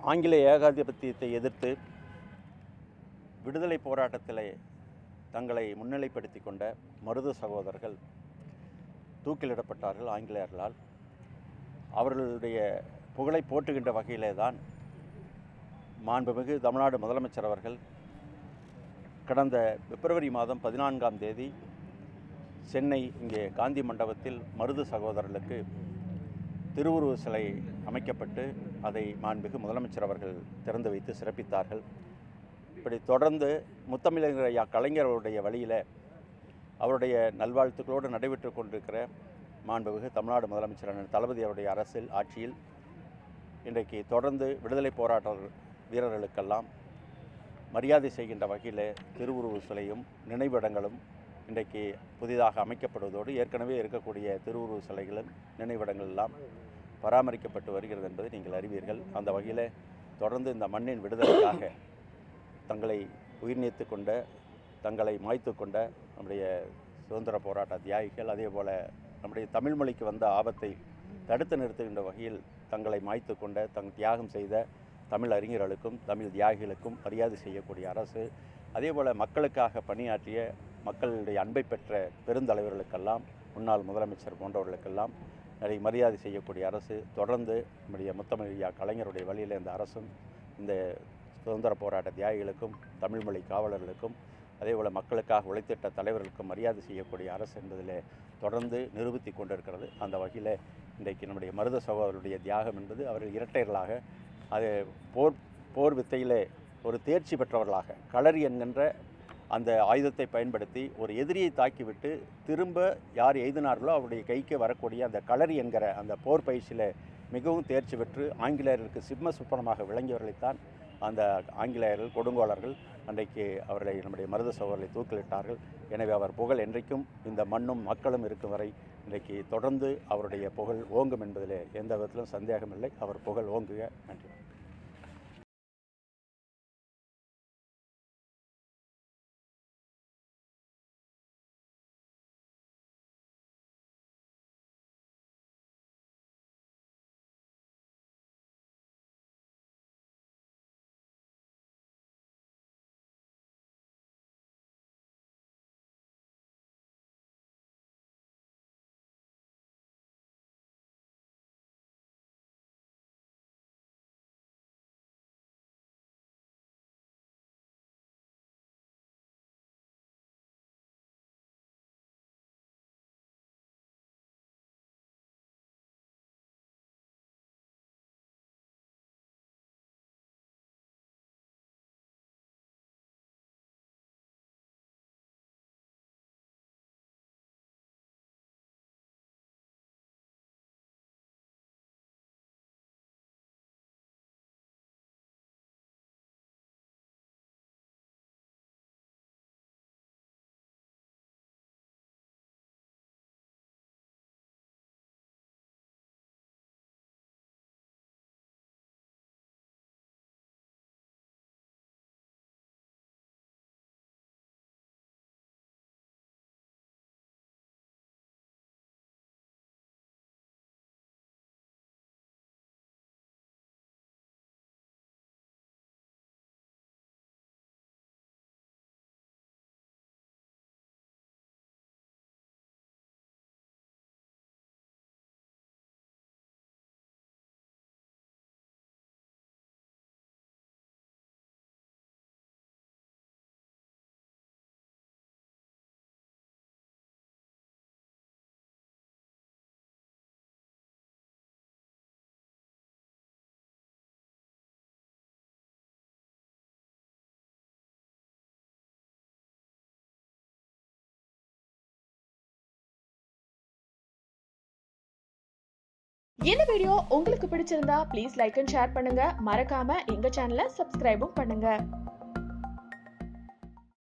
ஆங்கில ஏகாதிபத்தியத்தை எதிர்த்து விடுதலை போராட்டத்தில் தங்களை முன்னிலைப்படுத்தி கொண்ட மருது சகோதரர்கள் தூக்கிலிடப்பட்டார்கள் ஆங்கிலேயர்களால் அவர்களுடைய புகழை போற்றுகின்ற வகையிலே தான் மாண்புமிகு தமிழ்நாடு முதலமைச்சர் அவர்கள் கடந்த பிப்ரவரி மாதம் பதினான்காம் தேதி சென்னை இங்கே காந்தி மண்டபத்தில் மருது சகோதரர்களுக்கு திருவுருவ சிலை அமைக்கப்பட்டு அதை மாண்புமிகு முதலமைச்சர் அவர்கள் திறந்து வைத்து சிறப்பித்தார்கள் இப்படி தொடர்ந்து முத்தமிழர் ஐயா கலைஞர் அவருடைய வழியில் அவருடைய நல்வாழ்த்துக்களோடு நடைபெற்று கொண்டிருக்கிற மாண்புமிகு தமிழ்நாடு முதலமைச்சர் அண்ணன் தளபதி அவருடைய அரசில் ஆட்சியில் இன்றைக்கு தொடர்ந்து விடுதலை போராட்ட வீரர்களுக்கெல்லாம் மரியாதை செய்கின்ற வகையில் திருவுருவ சிலையும் நினைவிடங்களும் இன்றைக்கு புதிதாக அமைக்கப்படுவதோடு ஏற்கனவே இருக்கக்கூடிய திருவுருவ சிலைகளும் நினைவிடங்கள் எல்லாம் பராமரிக்கப்பட்டு வருகிறது என்பதை நீங்கள் அறிவீர்கள் அந்த வகையில் தொடர்ந்து இந்த மண்ணின் விடுதலைக்காக தங்களை உயிர் நீத்து கொண்ட தங்களை மாய்த்து கொண்ட நம்முடைய சுதந்திர போராட்ட தியாகிகள் அதே போல் நம்முடைய தமிழ் மொழிக்கு வந்த ஆபத்தை தடுத்து நிறுத்துகின்ற வகையில் தங்களை மாய்த்து கொண்ட தங் தியாகம் செய்த தமிழ் அறிஞர்களுக்கும் தமிழ் தியாகிகளுக்கும் மரியாதை செய்யக்கூடிய அரசு அதே போல் மக்களுக்காக பணியாற்றிய மக்களுடைய அன்பை பெற்ற பெருந்தலைவர்களுக்கெல்லாம் முன்னாள் முதலமைச்சர் போன்றவர்களுக்கெல்லாம் நிறைய மரியாதை செய்யக்கூடிய அரசு தொடர்ந்து நம்முடைய முத்தமிழ் கலைஞருடைய வழியில் இந்த அரசும் இந்த சுதந்திர போராட்ட தியாகிகளுக்கும் தமிழ் மொழி காவலர்களுக்கும் அதே போல் மக்களுக்காக உழைத்திட்ட தலைவர்களுக்கும் மரியாதை செய்யக்கூடிய அரசு என்பதில் தொடர்ந்து நிரூபித்து கொண்டிருக்கிறது அந்த வகையில் இன்றைக்கு நம்முடைய மருத சகோதரருடைய தியாகம் என்பது அவர்கள் இரட்டையர்களாக அது போர் போர் வித்தையிலே ஒரு தேர்ச்சி பெற்றவர்களாக களரி என்கின்ற அந்த ஆயுதத்தை பயன்படுத்தி ஒரு எதிரியை தாக்கிவிட்டு திரும்ப யார் எய்தினார்களோ அவருடைய கைக்கு வரக்கூடிய அந்த களரி என்கிற அந்த போர் பயிற்சியில் மிகவும் தேர்ச்சி பெற்று ஆங்கிலேயர்களுக்கு சிம்ம சுப்பனமாக விளங்கியவர்களைத்தான் அந்த ஆங்கிலேயர்கள் கொடுங்கோலர்கள் அன்றைக்கு அவர்களை நம்முடைய மருத சகோதரர்களை தூக்கிலிட்டார்கள் எனவே அவர் புகழ் என்றைக்கும் இந்த மண்ணும் மக்களும் இருக்கும் வரை இன்றைக்கு தொடர்ந்து அவருடைய புகழ் ஓங்கும் என்பதில் எந்த விதத்திலும் சந்தேகமில்லை அவர் புகழ் ஓங்குக நன்றி இந்த வீடியோ உங்களுக்கு பிடிச்சிருந்தா ப்ளீஸ் லைக் அண்ட் ஷேர் பண்ணுங்க மறக்காம எங்க சேனலை சப்ஸ்கிரைபும் பண்ணுங்க